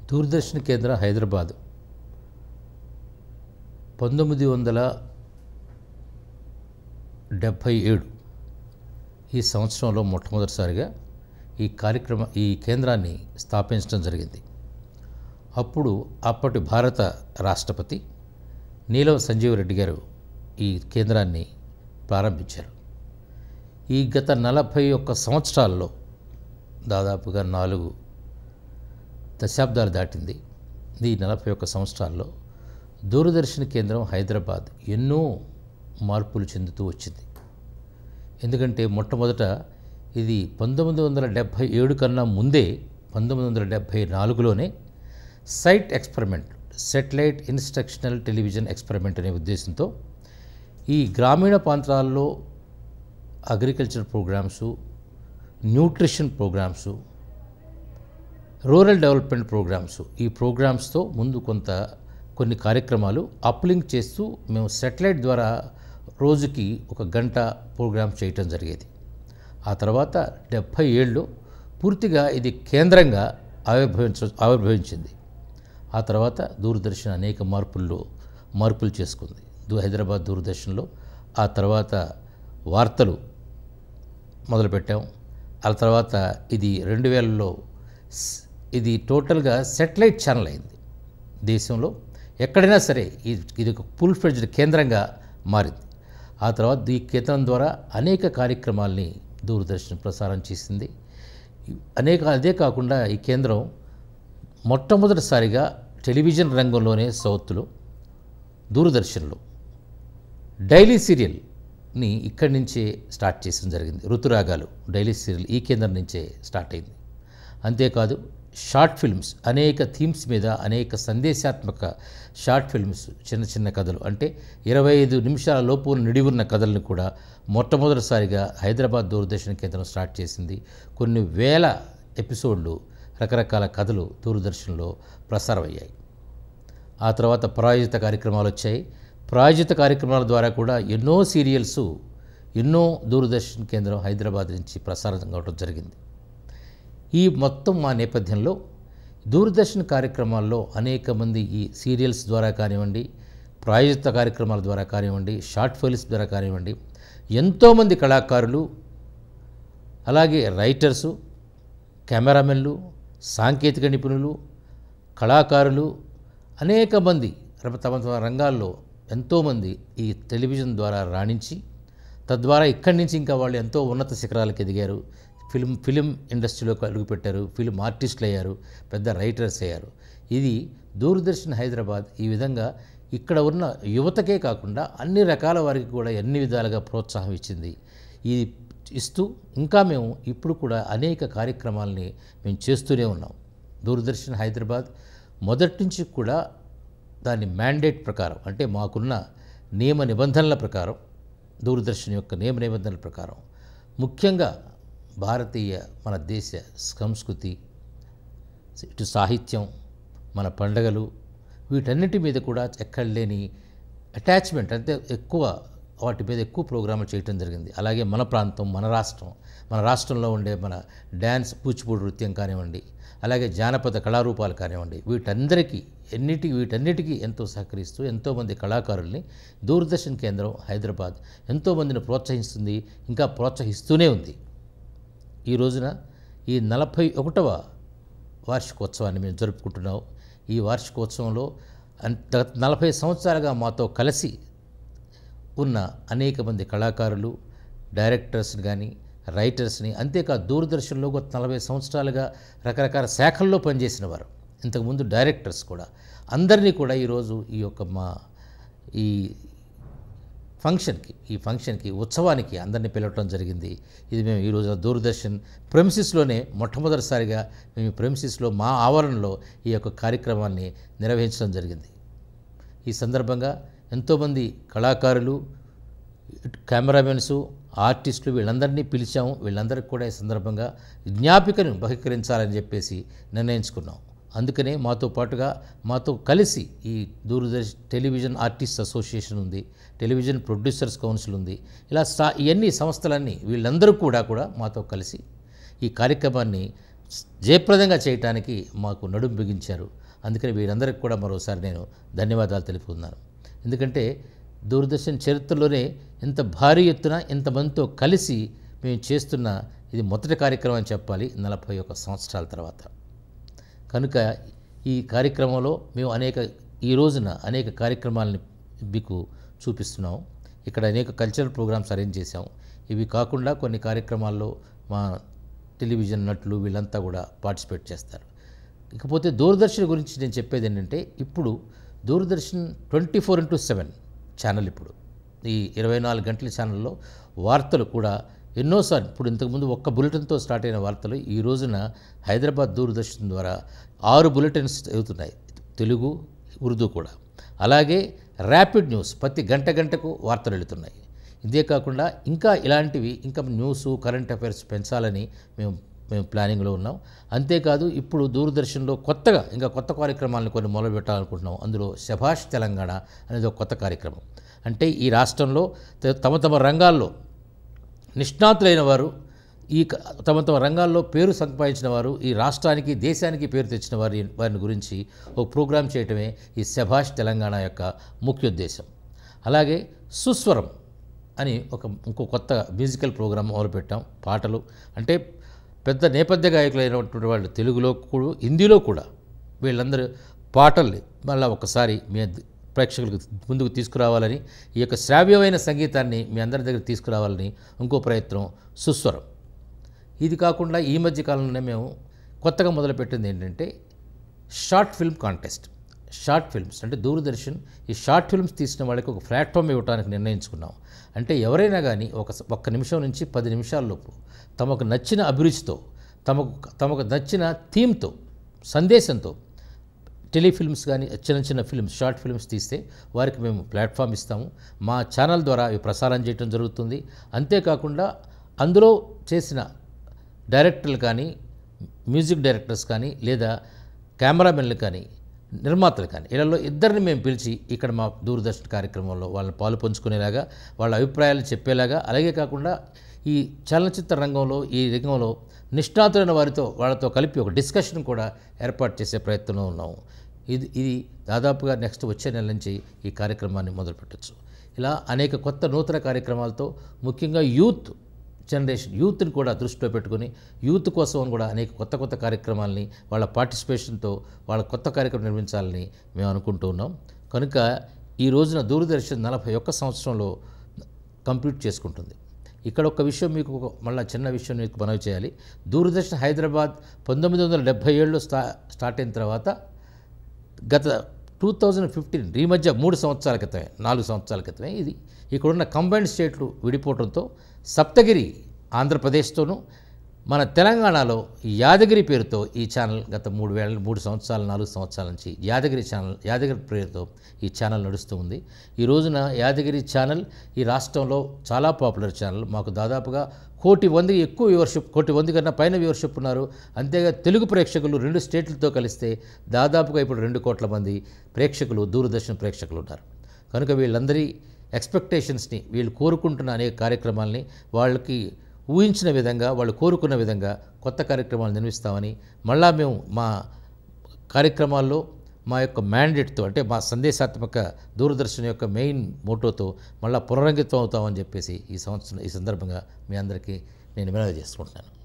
దూరదర్శన్ కేంద్రం హైదరాబాద్ పంతొమ్మిది వందల డెబ్భై ఏడు ఈ సంవత్సరంలో మొట్టమొదటిసారిగా ఈ కార్యక్రమ ఈ కేంద్రాన్ని స్థాపించడం జరిగింది అప్పుడు అప్పటి భారత రాష్ట్రపతి నీలం సంజీవ్ రెడ్డి గారు ఈ కేంద్రాన్ని ప్రారంభించారు ఈ గత నలభై ఒక్క సంవత్సరాల్లో దాదాపుగా నాలుగు దశాబ్దాలు దాటింది ఈ నలభై ఒక్క సంవత్సరాల్లో దూరదర్శన్ కేంద్రం హైదరాబాద్ ఎన్నో మార్పులు చెందుతూ వచ్చింది ఎందుకంటే మొట్టమొదట ఇది పంతొమ్మిది వందల డెబ్భై ఏడు కన్నా ముందే పంతొమ్మిది వందల డెబ్భై నాలుగులోనే SITE experiment satellite instructional television experiment అనే ఉద్దేశంతో ఈ గ్రామీణ ప్రాంతాల్లో agriculture programmes nutrition programmes rural development programmes ఈ ప్రోగ్రామ్స్తో ముందు కొంత కొన్ని కార్యక్రమాలు అప్లింక్ చేస్తూ మేము సెటిలైట్ ద్వారా రోజుకి ఒక గంట ప్రోగ్రామ్ చేయటం జరిగేది ఆ తర్వాత డెబ్భై ఏళ్ళు పూర్తిగా ఇది కేంద్రంగా ఆవిర్భవించ ఆవిర్భవించింది ఆ తర్వాత దూరదర్శన్ అనేక మార్పుల్లో మార్పులు చేసుకుంది దూ హైదరాబాద్ దూరదర్శన్లో ఆ తర్వాత వార్తలు మొదలుపెట్టాం ఆ తర్వాత ఇది రెండు వేలలో స్- ఇది టోటల్గా సెటిలైట్ ఛానల్ అయింది దేశంలో ఎక్కడైనా సరే ఇది ఇది ఒక ఫుల్ ఫ్లెడ్జ్డ్ కేంద్రంగా మారింది ఆ తర్వాత ఈ కేంద్రం ద్వారా అనేక కార్యక్రమాల్ని దూరదర్శన్ ప్రసారం చేసింది ఈ అనేక అదే కాకుండా ఈ కేంద్రం మొట్టమొదటిసారిగా టెలివిజన్ రంగంలోనే సౌత్లో దూరదర్శన్లో డైలీ సీరియల్ని ఇక్కడి నుంచే స్టార్ట్ చేయడం జరిగింది ఋతురాగాలు డైలీ సీరియల్ ఈ కేంద్రం నుంచే స్టార్ట్ అయింది అంతేకాదు షార్ట్ ఫిల్మ్స్ అనేక థీమ్స్ మీద అనేక సందేశాత్మక షార్ట్ ఫిల్మ్స్ చిన్న చిన్న కథలు అంటే ఇరవై ఐదు నిమిషాల లోపు నిడివున్న కథలను కూడా మొట్టమొదటిసారిగా హైదరాబాద్ దూరదర్శన్ కేంద్రం స్టార్ట్ చేసింది కొన్ని వేల ఎపిసోడ్లు రకరకాల కథలు దూరదర్శన్లో ప్రసారమయ్యాయి ఆ తర్వాత ప్రాయోజిత కార్యక్రమాలు వచ్చాయి ప్రాయోజిత కార్యక్రమాల ద్వారా కూడా ఎన్నో సీరియల్స్ ఎన్నో దూరదర్శన్ కేంద్రం హైదరాబాద్ నుంచి ప్రసారం కావడం జరిగింది ఈ మొత్తం మా నేపథ్యంలో దూరదర్శన్ కార్యక్రమాల్లో అనేక మంది ఈ సీరియల్స్ ద్వారా కానివ్వండి ప్రాయోజిత కార్యక్రమాల ద్వారా కానివ్వండి షార్ట్ ఫిల్మ్స్ ద్వారా కానివ్వండి ఎంతోమంది కళాకారులు అలాగే రైటర్సు కెమెరామెన్లు సాంకేతిక నిపుణులు కళాకారులు అనేక మంది తమ తమ తమ రంగాల్లో ఎంతోమంది ఈ టెలివిజన్ ద్వారా రాణించి తద్వారా ఇక్కడి నుంచి ఇంకా వాళ్ళు ఎంతో ఉన్నత శిఖరాలకు ఎదిగారు ఫిల్మ్ ఫిలిం ఇండస్ట్రీలోకి అడుగుపెట్టారు ఫిలిం ఆర్టిస్టులు అయ్యారు పెద్ద రైటర్స్ అయ్యారు ఇది దూరదర్శన్ హైదరాబాద్ ఈ విధంగా ఇక్కడ ఉన్న యువతకే కాకుండా అన్ని రకాల వారికి కూడా ఎన్ని విధాలుగా ప్రోత్సాహం ఇచ్చింది ఈ ఇస్తూ ఇంకా మేము ఇప్పుడు కూడా అనేక కార్యక్రమాలని మేము చేస్తూనే ఉన్నాం దూరదర్శన్ హైదరాబాద్ మొదటి నుంచి కూడా దాని మ్యాండేట్ ప్రకారం అంటే మాకున్న నియమ నిబంధనల ప్రకారం దూరదర్శన్ యొక్క నియమ నిబంధనల ప్రకారం ముఖ్యంగా భారతీయ మన దేశ సంస్కృతి ఇటు సాహిత్యం మన పండగలు వీటన్నిటి మీద కూడా ఎక్కడ లేని అటాచ్మెంట్ అంటే ఎక్కువ వాటి మీద ఎక్కువ ప్రోగ్రాములు చేయటం జరిగింది అలాగే మన ప్రాంతం మన రాష్ట్రం మన రాష్ట్రంలో ఉండే మన డ్యాన్స్ కూచిపూడి నృత్యం కానివ్వండి అలాగే జానపద కళారూపాలు కానివ్వండి వీటందరికీ ఎన్నిటి వీటన్నిటికీ ఎంతో సహకరిస్తూ ఎంతోమంది కళాకారుల్ని దూరదర్శన్ కేంద్రం హైదరాబాద్ ఎంతోమందిని ప్రోత్సహిస్తుంది ఇంకా ప్రోత్సహిస్తూనే ఉంది ఈ రోజున ఈ నలభై ఒకటవ వార్షికోత్సవాన్ని మేము జరుపుకుంటున్నాం ఈ వార్షికోత్సవంలో అన్- గత నలభై సంవత్సరాలుగా మాతో కలిసి ఉన్న అనేక మంది కళాకారులు డైరెక్టర్స్ని కానీ రైటర్స్ని అంతేకాదు దూరదర్శన్లో గత నలభై సంవత్సరాలుగా రకరకాల శాఖల్లో పనిచేసిన వారు ఇంతకుముందు డైరెక్టర్స్ కూడా అందరినీ కూడా ఈరోజు ఈ యొక్క మా ఈ ఫంక్షన్కి ఈ ఫంక్షన్కి ఉత్సవానికి అందరినీ పిలవటం జరిగింది ఇది మేము ఈ రోజున దూరదర్శన్ ప్రెమిసిస్లోనే మొట్టమొదటిసారిగా మేము ఈ ప్రెమిసిస్లో మా ఆవరణలో ఈ యొక్క కార్యక్రమాన్ని నిర్వహించడం జరిగింది ఈ సందర్భంగా ఎంతోమంది కళాకారులు కెమెరామెన్స్ ఆర్టిస్టులు వీళ్ళందరినీ పిలిచాము వీళ్ళందరికీ కూడా ఈ సందర్భంగా జ్ఞాపికను బహిష్కరించాలని చెప్పేసి నిర్ణయించుకున్నాం అందుకనే మాతో పాటుగా మాతో కలిసి ఈ దూరదర్శన్ టెలివిజన్ ఆర్టిస్ట్ అసోసియేషన్ ఉంది టెలివిజన్ ప్రొడ్యూసర్స్ కౌన్సిల్ ఉంది ఇలా సా ఇవన్నీ సంస్థలన్నీ వీళ్ళందరూ కూడా కూడా మాతో కలిసి ఈ కార్యక్రమాన్ని జయప్రదంగా చేయటానికి మాకు నడుం బిగించారు అందుకని వీరందరికీ కూడా మరోసారి నేను ధన్యవాదాలు తెలుపుతున్నాను ఎందుకంటే దూరదర్శన్ చరిత్రలోనే ఇంత భారీ ఎత్తున ఇంతమందితో కలిసి మేము చేస్తున్న ఇది మొదటి కార్యక్రమం అని చెప్పాలి నలభై ఒక్క సంవత్సరాల తర్వాత కనుక ఈ కార్యక్రమంలో మేము అనేక ఈ రోజున అనేక కార్యక్రమాలని మీకు చూపిస్తున్నాం ఇక్కడ అనేక కల్చరల్ ప్రోగ్రామ్స్ అరేంజ్ చేశాం ఇవి కాకుండా కొన్ని కార్యక్రమాల్లో మా టెలివిజన్ నటులు వీళ్ళంతా కూడా పార్టిసిపేట్ చేస్తారు ఇకపోతే దూరదర్శన్ గురించి నేను చెప్పేది ఏంటంటే ఇప్పుడు Doordarshan twenty four into seven channel ఇప్పుడు ఈ ఇరవై నాలుగు గంటల ఛానల్లో వార్తలు కూడా ఎన్నోసార్లు ఇప్పుడు ఇంతకుముందు ఒక్క బులెటిన్తో స్టార్ట్ అయిన వార్తలు ఈ రోజున హైదరాబాద్ దూరదర్శన్ ద్వారా ఆరు బులెటిన్స్ అవుతున్నాయి తెలుగు ఉర్దూ కూడా అలాగే ర్యాపిడ్ న్యూస్ ప్రతి గంట గంటకు వార్తలు వెళుతున్నాయి ఇదే కాకుండా ఇంకా ఇలాంటివి ఇంకా న్యూస్ కరెంట్ అఫైర్స్ పెంచాలని మేము మేము ప్లానింగ్లో ఉన్నాం అంతేకాదు ఇప్పుడు దూరదర్శన్లో కొత్తగా ఇంకా కొత్త కార్యక్రమాలను కొన్ని మొదలు పెట్టాలనుకుంటున్నాం అందులో శభాష్ తెలంగాణ అనేది ఒక కొత్త కార్యక్రమం అంటే ఈ రాష్ట్రంలో త- తమ తమ రంగాల్లో నిష్ణాతులైన వారు ఈ క- తమ తమ రంగాల్లో పేరు సంపాదించిన వారు ఈ రాష్ట్రానికి దేశానికి పేరు తెచ్చిన వారి వారిని గురించి ఒక ప్రోగ్రాం చేయటమే ఈ శభాష్ తెలంగాణ యొక్క ముఖ్య ఉద్దేశం అలాగే సుస్వరం అని ఒక ఇంకో కొత్త మ్యూజికల్ ప్రోగ్రాం మొదలుపెట్టాం పాటలు అంటే పెద్ద నేపథ్య గాయకులైనటువంటి వాళ్ళు తెలుగులో కూడా హిందీలో కూడా వీళ్ళందరూ పాటల్ని మళ్ళీ ఒకసారి మీ అంద- ప్రేక్షకులకు ముందుకు తీసుకురావాలని ఈ యొక్క శ్రావ్యమైన సంగీతాన్ని మీ అందరి దగ్గర తీసుకురావాలని ఇంకో ప్రయత్నం సుస్వరం ఇది కాకుండా ఈ మధ్య కాలంలోనే మేము కొత్తగా మొదలుపెట్టింది ఏంటంటే short film contest short films అంటే దూరదర్శన్ ఈ షార్ట్ ఫిల్మ్స్ తీసిన వాళ్ళకి ఒక ప్లాట్ఫామ్ ఇవ్వడానికి నిర్ణయించుకున్నాం అంటే ఎవరైనా కానీ ఒక స- ఒక్క నిమిషం నుంచి పది నిమిషాల్లోపు తమకు నచ్చిన అభిరుచితో తమకు తమకు నచ్చిన థీమ్తో సందేశంతో టెలిఫిల్మ్స్ కానీ చిన్న చిన్న ఫిల్మ్స్ షార్ట్ ఫిల్మ్స్ తీస్తే వారికి మేము ప్లాట్ఫామ్ ఇస్తాము మా ఛానల్ ద్వారా అవి ప్రసారం చేయడం జరుగుతుంది అంతేకాకుండా అందులో చేసిన డైరెక్టర్లు కానీ మ్యూజిక్ డైరెక్టర్స్ కానీ లేదా కెమెరామెన్లు కానీ నిర్మాతలు కానీ వీళ్ళలో ఇద్దరిని మేము పిలిచి ఇక్కడ మా దూరదర్శన్ కార్యక్రమంలో వాళ్ళని పాలు పంచుకునేలాగా వాళ్ళ అభిప్రాయాలు చెప్పేలాగా అలాగే కాకుండా ఈ చలనచిత్ర రంగంలో ఈ రంగంలో నిష్ణాతులైన వారితో వాళ్ళతో కలిపి ఒక డిస్కషన్ కూడా ఏర్పాటు చేసే ప్రయత్నంలో ఉన్నాము ఇది ఇది దాదాపుగా నెక్స్ట్ వచ్చే నెల నుంచి ఈ కార్యక్రమాన్ని మొదలుపెట్టచ్చు ఇలా అనేక కొత్త నూతన కార్యక్రమాలతో ముఖ్యంగా యూత్ జనరేషన్ యూత్ని కూడా దృష్టిలో పెట్టుకుని యూత్ కోసం కూడా అనేక కొత్త కొత్త కార్యక్రమాలని వాళ్ళ పార్టిసిపేషన్తో వాళ్ళ కొత్త కార్యక్రమం నిర్మించాలని మేము అనుకుంటూ ఉన్నాం కనుక ఈ రోజున దూరదర్శన్ నలభై ఒక్క సంవత్సరంలో కంప్లీట్ చేసుకుంటుంది ఇక్కడ ఒక విషయం మీకు ఒక మళ్ళీ చిన్న విషయం మీకు మనవి చేయాలి దూరదర్శన్ హైదరాబాద్ పంతొమ్మిది వందల డెబ్భై ఏడులో స్టా స్టార్ట్ అయిన తర్వాత గత టూ థౌజండ్ ఫిఫ్టీన్ ఈ మధ్య మూడు సంవత్సరాల క్రితమే నాలుగు సంవత్సరాల క్రితమే ఇది ఇక్కడున్న కంబైన్డ్ స్టేట్లు విడిపోవడంతో సప్తగిరి ఆంధ్రప్రదేశ్తోనూ మన తెలంగాణలో యాదగిరి పేరుతో ఈ ఛానల్ గత మూడు వేల మూడు సంవత్సరాలు నాలుగు సంవత్సరాల నుంచి యాదగిరి ఛానల్ యాదగిరి పేరుతో ఈ ఛానల్ నడుస్తూ ఉంది ఈ రోజున యాదగిరి ఛానల్ ఈ రాష్ట్రంలో చాలా పాపులర్ ఛానల్ మాకు దాదాపుగా కోటి మంది ఎక్కువ వ్యూవర్షిప్ కోటి మంది కన్నా పైన వ్యూవర్షిప్ ఉన్నారు అంతేగా తెలుగు ప్రేక్షకులు రెండు స్టేట్లతో కలిస్తే దాదాపుగా ఇప్పుడు రెండు కోట్ల మంది ప్రేక్షకులు దూరదర్శన్ ప్రేక్షకులు ఉన్నారు కనుక వీళ్ళందరి ఎక్స్పెక్టేషన్స్ని వీళ్ళు కోరుకుంటున్న అనేక కార్యక్రమాల్ని వాళ్ళకి ఊహించిన విధంగా వాళ్ళు కోరుకున్న విధంగా కొత్త కార్యక్రమాలు నిర్మిస్తామని మళ్ళా మేము మా కార్యక్రమాల్లో మా యొక్క మ్యాండేట్తో అంటే మా సందేశాత్మక దూరదర్శన్ యొక్క మెయిన్ మోటోతో మళ్ళా పునరంకితం అవుతామని చెప్పేసి ఈ సంవత్సరం ఈ సందర్భంగా మీ అందరికీ నేను వినతి చేసుకుంటున్నాను